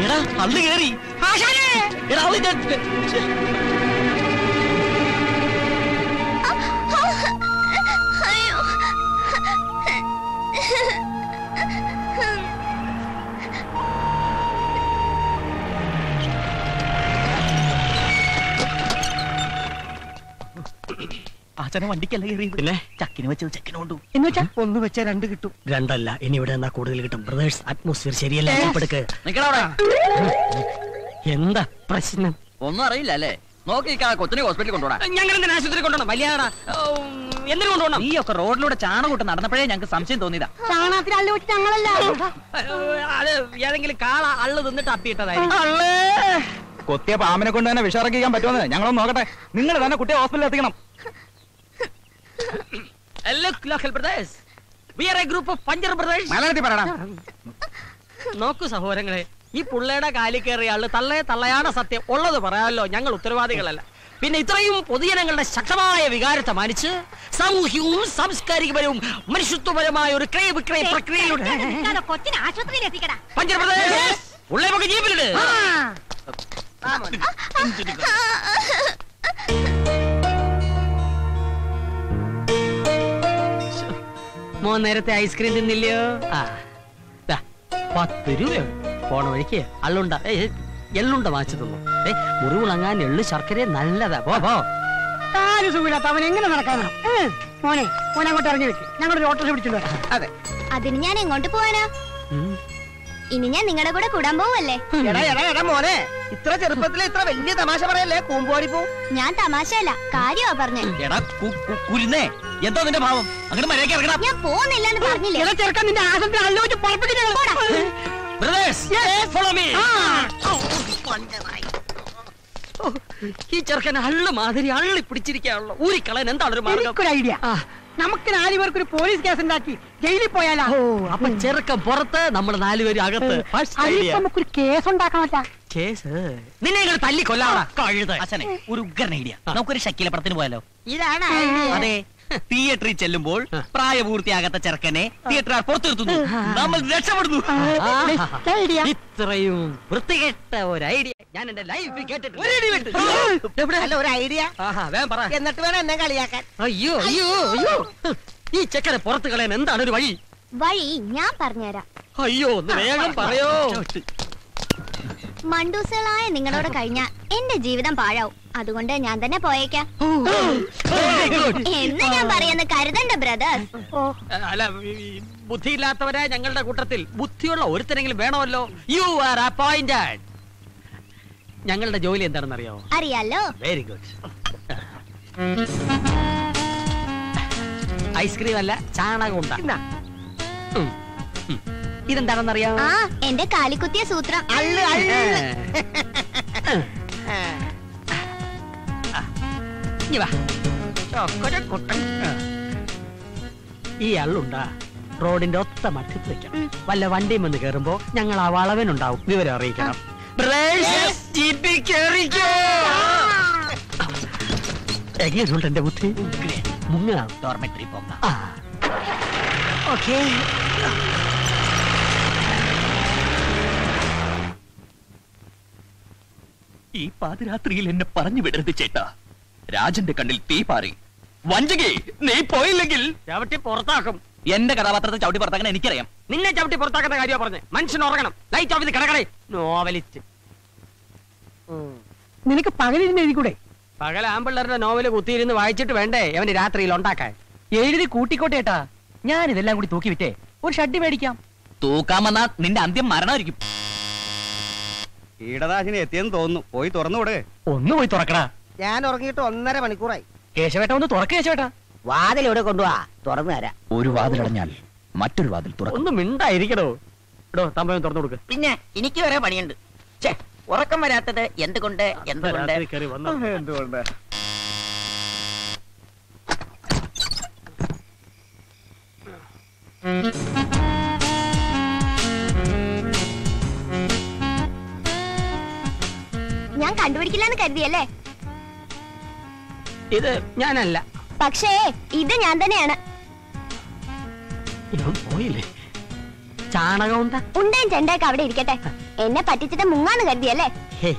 എടാ അന്ന് കേറി എടാ അത് ഞാൻ ഛെ. അയ്യോ ആച്ചനെ വണ്ടിക്കല്ല കയറി പിന്നെ ചക്കിന് വെച്ചത് ചെക്കിന് കൊണ്ടു എന്ന് വെച്ചാ ഒന്ന് വെച്ചാ രണ്ട് കിട്ടും രണ്ടല്ല ഇനി ഇവിടെ എന്നാ കൂടുതൽ കിട്ടും ബ്രദേഴ്സ് അറ്റ്മോസ്ഫിയർ ശരിയല്ല എടുക്ക് നിക്കടാ എന്താ പ്രശ്നം ഒന്നും അറിയില്ല അല്ലേ നോക്കി കൊച്ചിനെ ഹോസ്പിറ്റലിൽ കൊണ്ടുപോടാ ഞങ്ങൾ എന്തിനാ ആശുപത്രി കൊണ്ടുപോകണം വലിയാടാ എന്തിനു കൊണ്ടുപോകണം നീ ഒക്കെ റോഡിലൂടെ ചാണകൂട്ട് നടന്നപ്പോഴേ ഞങ്ങൾക്ക് സംശയം തോന്നിയതാ ചാണകത്തിൽ അള്ളി വെച്ച് ഞങ്ങളല്ല അത് ഏതെങ്കിലും കാള അള്ളു തിന്നിട്ട് അപ്പിയിട്ടതായിരിക്കും കൊത്തിയ പാമ്പിനെ കൊണ്ട് തന്നെ വിഷറക്കിക്കാൻ പറ്റുമെന്ന് ഞങ്ങളൊന്ന് നോക്കട്ടെ നിങ്ങൾ തന്നെ കുട്ടിയെ ഹോസ്പിറ്റലിൽ എത്തിക്കണം Look, local brothers. We are a group of puncture brothers. മലയാളത്തിൽ പറയണം നോക്കൂ സഹോദരങ്ങളെ ഈ പുള്ളയുടെ കാലിൽ കയറിയ ആള് തള്ളയെ തള്ളയാണ് സത്യം ഉള്ളത് പറയാമല്ലോ ഞങ്ങൾ ഉത്തരവാദികളല്ല പിന്നെ ഇത്രയും പൊതുജനങ്ങളുടെ ശക്തമായ വികാരത്തെ മാനിച്ച് സാമൂഹ്യവും സാംസ്കാരികപരവും മനുഷ്യത്വപരമായ ഒരു ക്രയ വിക്രയ പ്രക്രിയയിലൂടെ കൊച്ചിനെ ആശുപത്രിയിൽ എത്തിക്കടാ പഞ്ചർ brothers, പുള്ളയെ നമുക്ക് ജീപ്പിലിട് മോൻ നേരത്തെ ഐസ്ക്രീം തിന്നില്ലയോ ആ ദാ, പത്ത് രൂപയുണ്ട് പോണ വഴിക്ക് അള്ളുണ്ട ഏ, ഏ, എള്ളുണ്ട വാങ്ങിച്ചു തന്നു ഏ മുറിവുളങ്ങാൻ എള്ളു ശർക്കര നല്ലതാ പോ പോ കാല് സുഖമില്ലാത്ത അവൻ എങ്ങനെ നടക്കാനാ ഏ, മോനെ മോനെ അങ്ങോട്ട് ഇറങ്ങി വെക്ക് ഞങ്ങളൊരു ഓട്ടോ പിടിച്ചിട്ട് വരാം അതെ അതിന് ഞാൻ എങ്ങോട്ട് പോവാനാ ഉം. ഇനി ഞാൻ നിങ്ങളുടെ കൂടെ കൂടാൻ പോവല്ലേ എടാ എടാ എടാ മോനെ ഇത്ര ചെറുപ്പത്തിൽ ഇത്ര വലിയ തമാശ പറയല്ലേ കൂമ്പോടി പോ ഞാൻ തമാശയല്ല കാര്യമാ പറഞ്ഞേ എടാ കു- കു- കുരുന്നേ എന്താ നിന്റെ ഭാവം അങ്ങോട്ട് മര്യാദയ്ക്ക് ഇറങ്ങണം ഞാൻ പോകുന്നില്ലെന്ന് പറഞ്ഞില്ലേ എടാ ചെറുക്കൻ നിന്റെ ആശുപത്രി അള്ളി വെച്ച് പുറപ്പിക്കുന്നു Brothers, follow me. ഓ, ഈ ചെറുക്കൻ അള്ളു മാതിരി അള്ളി പിടിച്ചിരിക്കാണല്ലോ ഊരിക്കളയാൻ എന്താണ് ഒരു മാർഗം എനിക്കൊരു ഐഡിയ ആ. നമുക്ക് നാല് പേർക്ക് ഒരു പോലീസ് കേസ് ഉണ്ടാക്കി ജയിലിൽ പോയാലോ ഓ അപ്പൊ ചെറുക്കൻ പുറത്ത് നമ്മൾ നാലുപേരും അകത്ത് First idea. അതിപ്പോ നമുക്കൊരു കേസ് ഉണ്ടാക്കാമല്ല കേസ് നിന്നെ ഇങ്ങനെ തല്ലി കൊല്ലാടാ കഴുത അച്ഛനെ ഒരു ഉഗ്രൻ ഐഡിയ നമുക്കൊരു ശക്കീലപ്പുറത്തിന് പോയാലോ ഇതാണ് അതെ തിയേറ്ററിൽ ചെല്ലുമ്പോൾ ആ. പ്രായപൂർത്തിയാകാത്ത ചെറുക്കനെ തിയേറ്ററുകാർ പുറത്തു നിർത്തുന്നു നമ്മൾ രക്ഷപ്പെടുന്നു ഐഡിയ ഇത്രയും വൃത്തികെട്ട ഒരു ഐഡിയ ഞാൻ എന്റെ ലൈഫിൽ കേട്ടിട്ടില്ല എവിടെ? അല്ല ഒരു ഐഡിയ ആഹാ, വേഗം പറ എന്നിട്ട് വേണം എന്നെ കളിയാക്കാൻ അയ്യോ അയ്യോ അയ്യോ ഈ ചെക്കനെ പുറത്ത് കളയാൻ എന്താണ് ഒരു വഴി വഴി ഞാൻ പറഞ്ഞുതരാം അയ്യോ ഒന്ന് വേഗം പറയോ മണ്ടൂസുകളായ നിങ്ങളോട് കഴിഞ്ഞാ എന്റെ ജീവിതം പാഴാവും അതുകൊണ്ട് ഞാൻ തന്നെ പോയേക്കാം Very good. എന്ന് ഞാൻ പറയുന്ന കരുതണ്ട ബ്രദേഴ്സ് അല്ല ഈ ബുദ്ധിയില്ലാത്തവരായ ഞങ്ങളുടെ കൂട്ടത്തിൽ ബുദ്ധിയുള്ള ഒരുത്തരെങ്കിലും വേണമല്ലോ യു ആർ അപ്പോയിന്റഡ് ഞങ്ങളുടെ ജോലി എന്താണെന്ന് അറിയോ അറിയാലോ വെരി ഗുഡ് ഐസ്ക്രീം അല്ല ചാണകം ഉണ്ടാ ഇതെന്താണെന്നറിയാം ആ എന്റെ കാലിക്കുത്തിയ സൂത്രം അള്ളു അള്ളു ഇനി വാ. ചോക്കോരക്കുട്ടൻ. ഈ അള്ളുണ്ടാ റോഡിന്റെ ഒത്ത മധ്യത്ത് വെക്കണം വല്ല വണ്ടിയും വന്ന് കേറുമ്പോ ഞങ്ങൾ ആ വളവനുണ്ടാവും വിവരം അറിയിക്കണം Brothers, ജീപ്പിൽ കേറിക്കോ. എങ്ങനെയുണ്ട് എന്റെ ബുദ്ധി മുങ്ങാം ഡോർമെട്രി പോകാം ആ ഓക്കേ ഈ പാതിരാത്രിയിൽ എന്നെ പറഞ്ഞു വിടരുത് ചേട്ടാ രാജന്റെ കണ്ണിൽ തീ പാറി വഞ്ചകി നീ പോയില്ലെങ്കിൽ ചവിട്ടി പുറത്താക്കും എന്റെ കഥാപാത്രത്തെ ചവിട്ടി പുറത്താക്കാൻ എനിക്കറിയാം നിന്നെ ചവിട്ടി പുറത്താക്കുന്ന കാര്യമാണ് പറഞ്ഞത് മനുഷ്യൻ ഉറങ്ങണം ലൈറ്റ് ഓഫ് ചെയ്ത് കിടക്കണേ നോവലിസ്റ്റ് നിനക്ക് പകലിരുന്ന് എഴുതിക്കൂടെ പകൽ ആമ്പിള്ളേരുടെ നോവല് കുത്തിയിരുന്ന് വായിച്ചിട്ട് വേണ്ടേ അവന് രാത്രിയിൽ ഉണ്ടാക്കാൻ എഴുതി കൂട്ടിക്കോട്ടേട്ടാ ഞാൻ ഇതെല്ലാം കൂടി തൂക്കി വിറ്റേ ഒരു ഷഡ്ഡി മേടിക്കാം തൂക്കാൻ വന്നാ നിന്റെ അന്ത്യം മരണമായിരിക്കും കീടനാശിനി എത്തിയെന്ന് തോന്നുന്നു പോയി തുറന്നുകൂടെ ഒന്ന് പോയി തുറക്കടാ ഞാൻ ഉറങ്ങിയിട്ട് ഒന്നര മണിക്കൂറായി കേശവേട്ട ഒന്ന് തുറക്ക കേശവേട്ട വാതിൽ ഇവിടെ കൊണ്ടുപോവാ തുറന്നു തരാം ഒരു വാതിലടഞ്ഞാൽ മറ്റൊരു വാതിൽ തുറക്കും ഒന്ന് മിണ്ടായിരിക്കണോ എടോ തമ്പയം തുറന്നു കൊടുക്ക് പിന്നെ എനിക്ക് വരെ പണിയുണ്ട് ഛേ ഉറക്കം വരാത്തത് എന്തുകൊണ്ട് എന്തുകൊണ്ട് രാത്രി കയറി വന്നോ എന്തുകൊണ്ട് ഞാൻ കണ്ടുപിടിക്കില്ലെന്ന് കരുതിയല്ലേ ഇത് ഞാനല്ല പക്ഷേ ഇത് ഞാൻ തന്നെയാണ് ഇവൻ പോയില്ലേ ചാണകം എന്താ ഉണ്ടയും ചെണ്ടയൊക്കെ അവിടെ ഇരിക്കട്ടെ എന്നെ പറ്റിച്ചിട്ട് മുങ്ങാന്ന് കരുതിയല്ലേ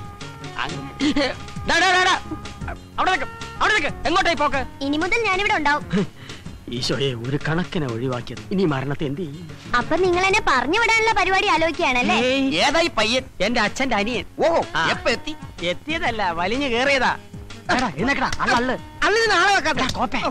അവിടെ നിക്ക്, അവിടെ നിക്ക്. എങ്ങോട്ടായി പോക്ക് ഇനി മുതൽ ഞാനിവിടെ ഉണ്ടാവും ഈശോയെ ഒരു കണക്കിനെ ഒഴിവാക്കിയത് ഇനി മരണത്തെ എന്ത് ചെയ്യും അപ്പൊ നിങ്ങൾ എന്നെ പറഞ്ഞു വിടാനുള്ള പരിപാടി ആലോചിക്കുകയാണല്ലേ ഏയ്, ഏതായി പയ്യൻ എന്റെ അച്ഛന്റെ അനിയൻ ഓഹോ ആ. എപ്പ എത്തി എത്തിയതല്ല വലിഞ്ഞു കേറിയതാ എടാ, എഴുന്നേക്കടാ, അള്ള, അള്ള്. അള്ളിന് നാളെ വെക്കാം കോപ്പേ.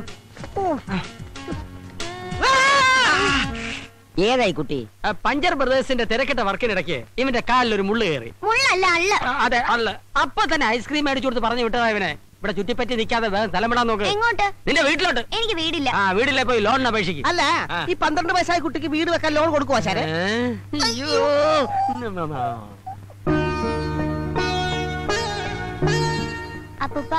ഏതായി കുട്ടി ആ, പഞ്ചർ ബ്രദേഴ്സിന്റെ തിരക്കിട്ട വർക്കിനിടയ്ക്ക് ഇവന്റെ കാലിൽ ഒരു മുള്ളു കയറി മുള്ളല്ല അള്ള ആ, അതെ അള്ള അപ്പൊ തന്നെ ഐസ്ക്രീം മേടിച്ചു കൊടുത്ത് പറഞ്ഞു വിട്ടതാ ഇവനെ ഇവിടെ ചുറ്റിപ്പറ്റി നിൽക്കാതെ വേഗം തലമിടാൻ നോക്ക് എങ്ങോട്ട് നിന്റെ വീട്ടിലോട്ട് എനിക്ക് വീടില്ല ആ വീട്ടിലെ പോയി ലോണിന് അപേക്ഷിക്കും അല്ല ആ. ഈ പന്ത്രണ്ട് വയസ്സായ കുട്ടിക്ക് വീട് വെക്കാൻ ലോൺ കൊടുക്കുവാ സാറേ അയ്യോ അപ്പൂപ്പ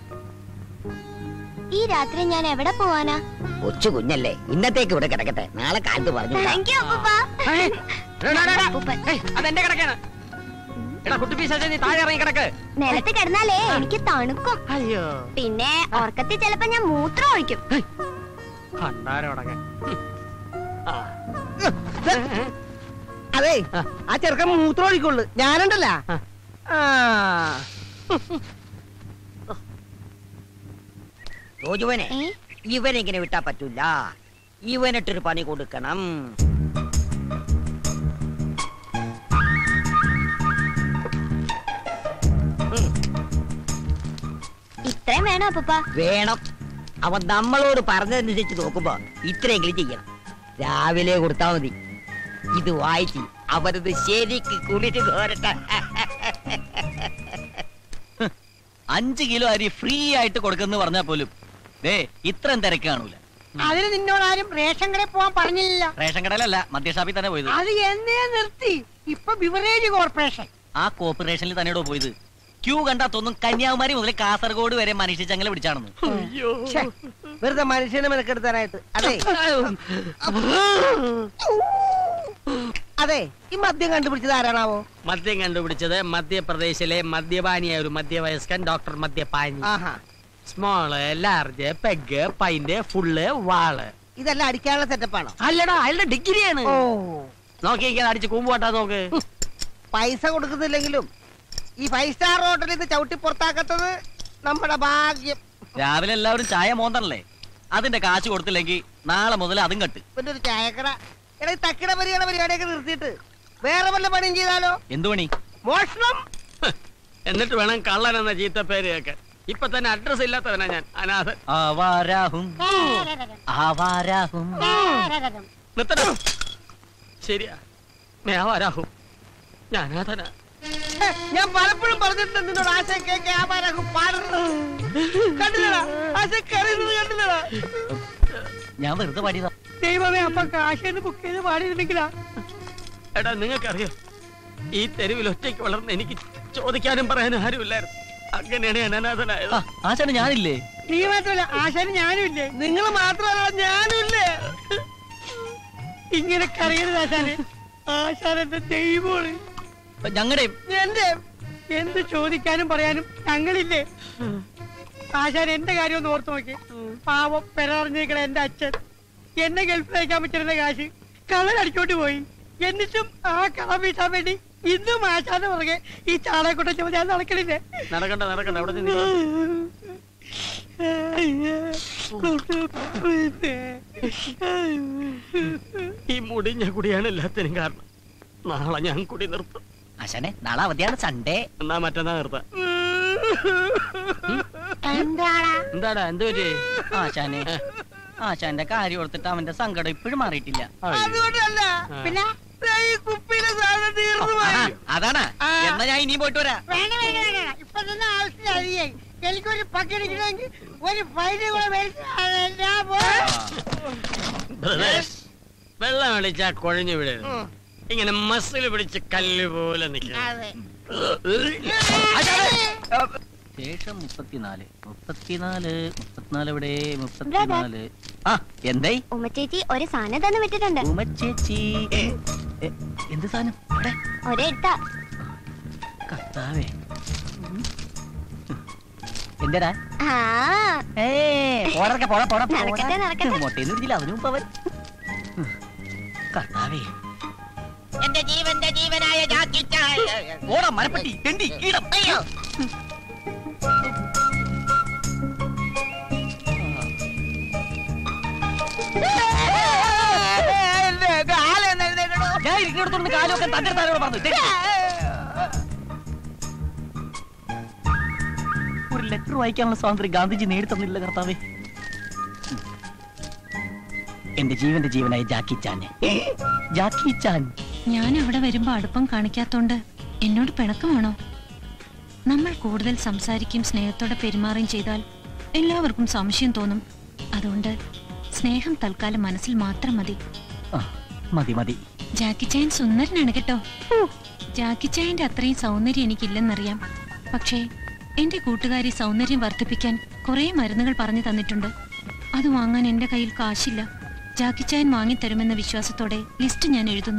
ഈ രാത്രി ഞാൻ എവിടെ പോവാനാ കൊച്ചു കുഞ്ഞല്ലേ ഇന്നത്തേക്ക് ഇവിടെ കിടക്കട്ടെ നാളെ കാലത്ത് പറഞ്ഞു വിടാം. താങ്ക് യു അപ്പൂപ്പ ഏയ്, എടാ, എടാ, എടാ. അപ്പൂപ്പൻ. ഏയ്, അതെന്റെ കിടക്കാണ് എടാ കുട്ടി പീശാച്ച നീ താഴെ ഇറങ്ങി കിടക്ക് നിലത്ത് കിടന്നാലേ എനിക്ക് തണുക്കും അയ്യോ പിന്നെ ഉറക്കത്തിൽ ചിലപ്പോ ഞാൻ മൂത്രം ഒഴിക്കും ഭണ്ഡാരം അടങ്ങാൻ ആ അതെ ആ. ആ ചെറുക്കൻ മൂത്രം ഒഴിക്കുള്ളു ഞാനുണ്ടല്ല ആ. ആ റോജുവനെ ഏ? ഇവനെങ്ങനെ വിട്ടാ പറ്റൂല ഇവനിട്ടൊരു പണി കൊടുക്കണം ഇത്രയും വേണോ അപ്പൂപ്പ വേണം അവൻ നമ്മളോട് പറഞ്ഞതനുസരിച്ച് നോക്കുമ്പോ ഇത്രയെങ്കിലും ചെയ്യണം രാവിലെ കൊടുത്താ മതി ഇത് വായിച്ച് അവരത് ശരിക്ക് കുളിച്ച് കോരട്ടെ അഞ്ച് കിലോ അരി ഫ്രീ ആയിട്ട് കൊടുക്കുന്നു പറഞ്ഞാ പോലും ദേ ഇത്രയും തിരക്ക് കാണൂല അതിന് നിന്നോടാരും റേഷൻ കടയിൽ പോവാൻ പറഞ്ഞില്ല റേഷൻ കടയിലല്ല മദ്യഷാപ്പിൽ തന്നെ പോയത് അത് എന്നേ നിർത്തി ഇപ്പൊ ബിവറേജ് കോർപ്പറേഷൻ ആ കോർപ്പറേഷനിൽ തന്നെയോ പോയത് ക്യൂ കണ്ടാ തോന്നും കന്യാകുമാരി മുതൽ കാസർഗോഡ് വരെ മനുഷ്യ ചങ്ങല പിടിച്ചാണെന്ന് ഛെ, വെറുതെ മനുഷ്യനെ മെനക്കെടുത്താനായിട്ട് അതെ അതെ ഈ മദ്യം കണ്ടുപിടിച്ചത് ആരാണാവോ മദ്യം കണ്ടുപിടിച്ചത് മധ്യപ്രദേശിലെ മദ്യപാനിയായ ഒരു മധ്യവയസ്കൻ ഡോക്ടർ മദ്യപാനി ആഹാ small large peg pint full വാള് ഇതെല്ലാം അടിക്കാനുള്ള സെറ്റപ്പാണോ അല്ലടാ അയാളുടെ ഡിഗ്രിയാണ് ഓ നോക്കിയിരിക്കാൻ അടിച്ച് കൂമ്പുവാട്ടാ നോക്ക് പൈസ കൊടുക്കുന്നില്ലെങ്കിലും ഈ ഫൈവ് സ്റ്റാർ ഹോട്ടലിൽ ഇത് ചവിട്ടി പുറത്താക്കത്തത് നമ്മുടെ ഭാഗ്യം രാവിലെ എല്ലാവരും ചായ മോന്തണല്ലേ അതിന്റെ കാശ് കൊടുത്തില്ലെങ്കിൽ നാളെ മുതൽ അതും കട്ട് പിന്നെ ഒരു ചായക്കട എടാ ഈ തക്കിട പരിഗണ പരിപാടിയൊക്കെ നിർത്തിയിട്ട് വേറെ വല്ല പണിയും ചെയ്താലോ എന്തു പണി മോഷണം എന്നിട്ട് വേണം കള്ളൻ എന്ന ചീത്ത പേര് കേൾക്കാൻ ഇപ്പൊ തന്നെ അഡ്രസ് ഇല്ലാത്തവനാ ഞാൻ അനാഥൻ ആവാരാഹും ആവാരാഹും നിർത്തണം ശരിയാ മേവാരാഹും ഞാൻ അനാഥനാ ഹെ, ഞാൻ പലപ്പോഴും പറഞ്ഞിട്ടുണ്ട് നിന്നോട് ആശ കേക്ക് ആപാരഹു പാടുന്നത് കണ്ടില്ലടാ ആശ കറിയുന്നത് കണ്ടില്ലടാ ഞാൻ വെറുതെ പാടിയതാ ദൈവമേ അപ്പൊ കാശേന്ന് ബുക്ക് ചെയ്ത് പാടിയിരുന്നെങ്കിലാ എടാ നിങ്ങൾക്കറിയോ ഈ തെരുവിൽ ഒറ്റയ്ക്ക് വളർന്ന് എനിക്ക് ചോദിക്കാനും പറയാനും ആരുമില്ലായിരുന്നു അങ്ങനെയാണ് ഞാൻ അനാഥനായത് ആ, ആശാന് ഞാനില്ലേ നീ മാത്രമല്ല ആശാന് ഞാനും ഇല്ലേ നിങ്ങൾ മാത്രമല്ല ഞാനും ഇല്ലേ ഇങ്ങനെ കറിയരുത് ആശാന് ആശാൻ എന്റെ ദൈവമാണ് ഞങ്ങളുടെയും എന്റെ എന്ത് ചോദിക്കാനും പറയാനും ഞങ്ങളില്ലേ ആശാൻ എന്റെ കാര്യം ഒന്ന് ഓർത്ത് നോക്കി പാവം പെരറിഞ്ഞിരിക്കണ എന്റെ അച്ഛൻ എന്നെ ഗൾഫിൽ അയക്കാൻ പറ്റുന്ന കാശ് കള്ളൻ അടിച്ചോണ്ട് പോയി എന്നിട്ടും ആ കളം വീട്ടാൻ വേണ്ടി ഇന്നും ആശാന്റെ പുറകെ ഈ ചാളക്കുട്ട ചുമ ഞാൻ നടക്കണില്ലേ നടക്കണ്ട നടക്കണ്ട അവിടെ നിന്ന് ഈ മുടിഞ്ഞ കുടിയാണ് എല്ലാത്തിനും കാരണം നാളെ ഞാൻ കുടി നിർത്തും ആശാനെ നാളെ അവധിയാണ് സൺഡേ എന്നാ മറ്റന്നാ നിർത്താം എന്താടാ എന്താടാ എന്ത് പറ്റി ആശാനെ ആശാന്റെ കാര്യം ഓർത്തിട്ട് അവന്റെ സങ്കടം ഇപ്പോഴും മാറിയിട്ടില്ല അതുകൊണ്ടല്ല ആ. പിന്നെ ദേ ഈ കുപ്പിയിലെ സാധനം തീർന്നു ആ, പോയി അതാണാ ആ. എന്നാ ഞാൻ ഇനിയും പോയിട്ട് വരാം വേണ്ട വേണ്ട വേണ്ട ഇപ്പൊ തന്നെ ആവശ്യം അറിയായി എനിക്കൊരു പക്കടിക്കണമെങ്കിൽ ഒരു ഫൈന് കൂടെ മേടിച്ച് ഞാൻ പോയി. ബ്രദേഴ്സ്, വെള്ളം അടിച്ചാ കുഴഞ്ഞു വിടരുത് ഉം. ഇങ്ങനെ മസിൽ പിടിച്ച് കല്ല് പോലെ നിൽക്കണം അതെ ശേഷം മുപ്പത്തിനാല് മുപ്പത്തിനാല് മുപ്പത്തിനാല് എവിടെ മുപ്പത്തിനാല് ആ എന്തായി ഉമ്മച്ചേച്ചി ഒരു സാധനം തന്നെ വിട്ടിട്ടുണ്ട് ഉമച്ചേച്ചി ഏ, ഏ, എന്ത് സാധനം ഇവിടെ ഒരെടുത്ത കർത്താവേ എന്തെടാ ആ ഏ പോടക്ക പോടാ പോടാ നടക്കട്ടെ, നടക്കട്ടെ. മൊട്ടേന്ന് പിടിച്ചില്ല അതിനു മുമ്പ് അവൻ കർത്താവേ എന്റെ ജീവന്റെ ജീവനായ ജാക്കി ചാൻ ഓടാ മരപ്പട്ടി തെണ്ടി കീടം അയ്യോ ഞാൻ ഇരിക്കുന്നിടത്തോണ്ട് കാലൊക്കെ തന്റെ താരോട് പറഞ്ഞു തെണ്ടി. ഒരു ലെറ്റർ വായിക്കാനുള്ള സ്വാതന്ത്ര്യം ഗാന്ധിജി നേടിത്തന്നില്ല കർത്താവേ എന്റെ ജീവന്റെ ജീവനായ ജാക്കി ചാന് ജാക്കി ചാൻ ഞാൻ അവിടെ വരുമ്പോ അടുപ്പം കാണിക്കാത്തോണ്ട് എന്നോട് പിണക്കമാണോ നമ്മൾ കൂടുതൽ സംസാരിക്കും സ്നേഹത്തോടെ പെരുമാറുകയും ചെയ്താൽ എല്ലാവർക്കും സംശയം തോന്നും അതുകൊണ്ട് സ്നേഹം തൽക്കാലം മനസ്സിൽ മാത്രം മതി ആ, മതി മതി ജാക്കി ചായൻ സുന്ദരനാണ് കേട്ടോ ജാക്കി ചായന്റെ അത്രയും സൗന്ദര്യം എനിക്കില്ലെന്നറിയാം പക്ഷേ എന്റെ കൂട്ടുകാരി സൗന്ദര്യം വർദ്ധിപ്പിക്കാൻ കുറേ മരുന്നുകൾ പറഞ്ഞു തന്നിട്ടുണ്ട് അത് വാങ്ങാൻ എന്റെ കയ്യിൽ കാശില്ല ജാക്കി ചായൻ വാങ്ങിത്തരുമെന്ന വിശ്വാസത്തോടെ ലിസ്റ്റ് ഞാൻ എഴുതുന്നു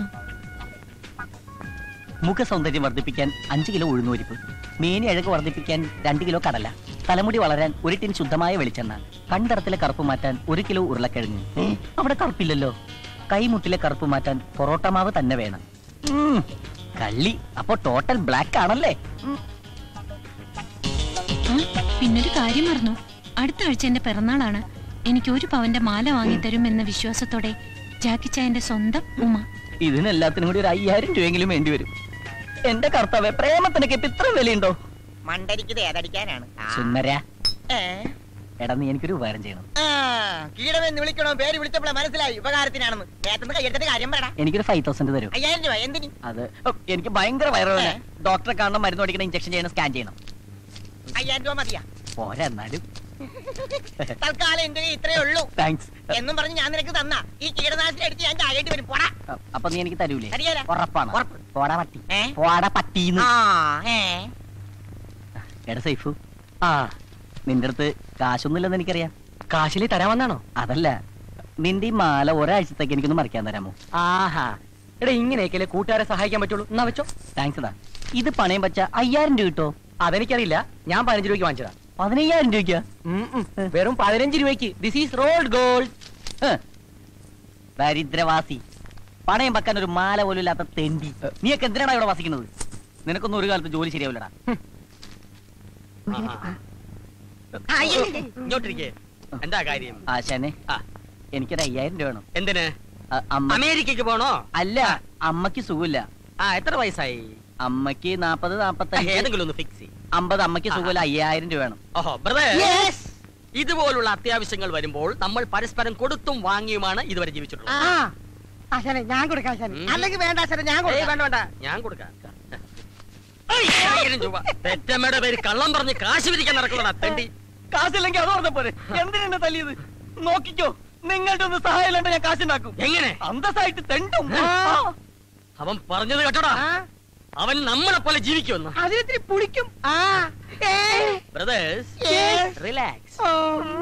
മുഖ സൗന്ദര്യം വർദ്ധിപ്പിക്കാൻ അഞ്ച് കിലോ ഉഴുന്നുപരിപ്പ് മേനി അഴക് വർദ്ധിപ്പിക്കാൻ രണ്ട് കിലോ കടല തലമുടി വളരാൻ ഒരു ടിൻ ശുദ്ധമായ വെളിച്ചെണ്ണ കൺതറത്തിലെ കറുപ്പ് മാറ്റാൻ ഒരു കിലോ ഉരുളക്കിഴങ്ങ് അവിടെ കറുപ്പില്ലല്ലോ കൈമുട്ടിലെ കറുപ്പ് മാറ്റാൻ പൊറോട്ട മാവ് തന്നെ വേണം ഉം, കള്ളി അപ്പൊ ടോട്ടൽ ബ്ലാക്ക് ആണല്ലേ ഉം, ആ പിന്നൊരു കാര്യം മറന്നു അടുത്ത ആഴ്ച എന്റെ പിറന്നാളാണ് എനിക്ക് ഒരു പവന്റെ മാല വാങ്ങിത്തരും എന്ന വിശ്വാസത്തോടെ ജാക്കി ചായന്റെ സ്വന്തം ഉമ ഇതിനെല്ലാത്തിനും കൂടി ഒരു അയ്യായിരം രൂപയെങ്കിലും വേണ്ടി വരും എന്റെ കർത്താവെ പ്രേമത്തിനൊക്കെ ഇപ്പൊ ഇത്ര വിലയുണ്ടോ മണ്ടരിക്കുന്നത് ഏതടിക്കാനാണ് ആ. സുന്ദര ഏ? എടാ നീ എനിക്കൊരു ഉപകാരം ചെയ്യണം ആ, കീടമെന്ന് വിളിക്കണോ പേര് വിളിച്ചപ്പോഴേ മനസ്സിലായി ഉപകാരത്തിനാണെന്ന് നേരത്തെ കയ്യെടുത്തിട്ട് കാര്യം പറയടാ എനിക്കൊരു ഫൈവ് തൗസൻഡ് തരും അയ്യായിരം രൂപ എന്തിന് അത് ഓ, എനിക്ക് ഭയങ്കര വയറുവേദന ഏ? ഡോക്ടറെ കാണണം മരുന്ന് പഠിക്കണം ഇഞ്ചക്ഷൻ ചെയ്യണം സ്കാൻ ചെയ്യണം അയ്യായിരം രൂപ മതിയാ പോരാ എന്നാലും തൽക്കാലം എന്റെ കയ്യിൽ ഇത്രേ ഉള്ളൂ താങ്ക്സ് എന്നും പറഞ്ഞ് ഞാൻ നിനക്ക് തന്ന ഈ കീടനാശിനി എടുത്ത് ഞാൻ ചാകേണ്ടി വരും പോടാ അപ്പൊ നീ എനിക്ക് തരൂലേ തരികേല. ഉറപ്പാണ് ഉറപ്പ്. പോടാ പട്ടി ഏ? പോടാ പട്ടീന്ന് ആ ഏ എടാ സൈഫു ആ നിന്റെ അടുത്ത് കാശൊന്നുമില്ലെന്ന് എനിക്കറിയാം കാശിലി തരാമെന്നാണോ അതല്ല നിന്റെ ഈ മാല ഒരാഴ്ചത്തേക്ക് എനിക്കൊന്ന് മറിക്കാൻ തരാമോ ആഹാ എടാ ഇങ്ങനെയൊക്കെയല്ലേ കൂട്ടുകാരെ സഹായിക്കാൻ പറ്റുള്ളൂ എന്നാ വെച്ചോ താങ്ക്സ് എടാ ഇത് പണയം വെച്ച അയ്യായിരം രൂപ കിട്ടോ അതെനിക്കറിയില്ല ഞാൻ പതിനഞ്ച് രൂപയ്ക്ക് വാങ്ങിച്ചതാ പതിനയ്യായിരം രൂപയ്ക്കാ ഉം, ഉം. വെറും പതിനഞ്ച് രൂപയ്ക്ക് ദിസ് ഈസ് റോൾഡ് ഗോൾഡ് ഹ്. ദരിദ്രവാസി പണയം വെക്കാൻ ഒരു മാല പോലും ഇല്ലാത്ത തെണ്ടി നീയൊക്കെ എന്തിനാണ് ഇവിടെ വസിക്കുന്നത് നിനക്കൊന്നും ഒരു കാലത്ത് ജോലി ശരിയാവില്ലടാ ഇങ്ങോട്ടിരിക്കേ എന്താ കാര്യം ആശാനെ ആ. എനിക്കൊരു അയ്യായിരം രൂപ വേണം എന്തിന് അ- അമ്മ അമേരിക്കക്ക് പോണോ അല്ല അമ്മക്ക് സുഖമില്ല ആ എത്ര വയസ്സായി അമ്മക്ക് നാപ്പത് നാപ്പത്തഞ്ച് ഏതെങ്കിലും ഒന്ന് ഫിക്സ് ചെയ്യും അമ്പത് അമ്മക്ക് സുഖമില്ല അയ്യായിരം രൂപ വേണം ഓഹോ ബ്രദർ ഇതുപോലുള്ള അത്യാവശ്യങ്ങൾ വരുമ്പോൾ നമ്മൾ പരസ്പരം കൊടുത്തും വാങ്ങിയുമാണ് ഇതുവരെ ജീവിച്ചിട്ടുള്ളത് ആ ആശാനെ ഞാൻ കൊടുക്കാം ആശാനെ ഉം. അല്ലെങ്കിൽ വേണ്ട ആശാനെ ഞാൻ ഏയ്, കൊടുക്കാം വേണ്ട വേണ്ട ഞാൻ കൊടുക്കാം അയ്യായിരം രൂപ പെറ്റമ്മയുടെ പേര് കള്ളം പറഞ്ഞ് കാശ് വിരിക്കാൻ നടക്കുന്നതാ തെണ്ടി കാശില്ലെങ്കിൽ അത് പറഞ്ഞ പോരെ എന്തിനാ തല്ലിയത് നോക്കിക്കോ നിങ്ങളുടെ ഒന്ന് സഹായം ഇല്ലാണ്ട് ഞാൻ കാശുണ്ടാക്കും എങ്ങനെ അന്തസ്സായിട്ട് തെണ്ടും അവൻ പറഞ്ഞത് കേട്ടോടാ അവൻ നമ്മളെ പോലെ ജീവിക്കുമെന്ന് അതിനിത്തിരി പുളിക്കും ആ ഏ ബ്രദേഴ്സ് Yes. റിലാക്സ് ഓ